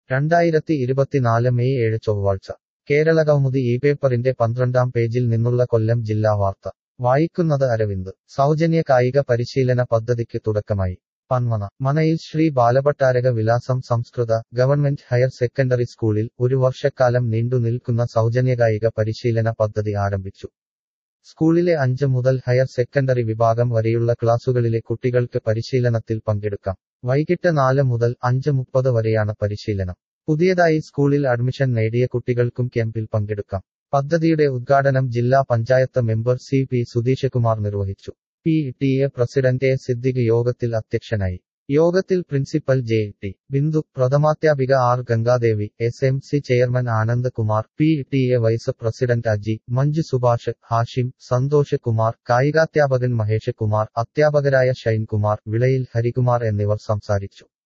രണ്ടായിരത്തി ഇരുപത്തിനാല് മെയ് ഏഴ് ചൊവ്വാഴ്ച കേരളകൗമുദി ഈ പേപ്പറിന്റെ പന്ത്രണ്ടാം പേജിൽ നിന്നുള്ള കൊല്ലം ജില്ലാ വാർത്ത വായിക്കുന്നത് അരവിന്ദ് സൗജന്യ കായിക പരിശീലന പദ്ധതിക്ക് തുടക്കമായി പന്മന മനയിൽ ശ്രീ ബാലഭട്ടാരക വിലാസം സംസ്കൃത ഗവൺമെന്റ് ഹയർ സെക്കൻഡറി സ്കൂളിൽ ഒരു വർഷക്കാലം നീണ്ടു നിൽക്കുന്ന സൗജന്യകായിക പരിശീലന പദ്ധതി ആരംഭിച്ചു സ്കൂളിലെ അഞ്ച് മുതൽ ഹയർ സെക്കൻഡറി വിഭാഗം വരെയുള്ള ക്ലാസുകളിലെ കുട്ടികൾക്ക് പരിശീലനത്തിൽ പങ്കെടുക്കാം വൈകിട്ട് നാല് മുതൽ അഞ്ച് മുപ്പത് വരെയാണ് പരിശീലനം പുതിയതായി സ്കൂളിൽ അഡ്മിഷൻ നേടിയ കുട്ടികൾക്കും ക്യാമ്പിൽ പങ്കെടുക്കാം പദ്ധതിയുടെ ഉദ്ഘാടനം ജില്ലാ panchayat member C P Sudheeshakumar നിർവഹിച്ചു P T A president A Siddique യോഗത്തിൽ അധ്യക്ഷനായി യോഗത്തിൽ പ്രിൻസിപ്പൽ ജെ ടി ബിന്ദു പ്രഥമാധ്യാപിക R Gangadevi S M C chairman Anand Kumar P T A vice president Aji Manju Subhash Hashim Santhosh Kumar കായികാധ്യാപകൻ മഹേഷ് കുമാർ അധ്യാപകരായ ഷൈൻകുമാർ വിളയിൽ ഹരികുമാർ എന്നിവർ സംസാരിച്ചു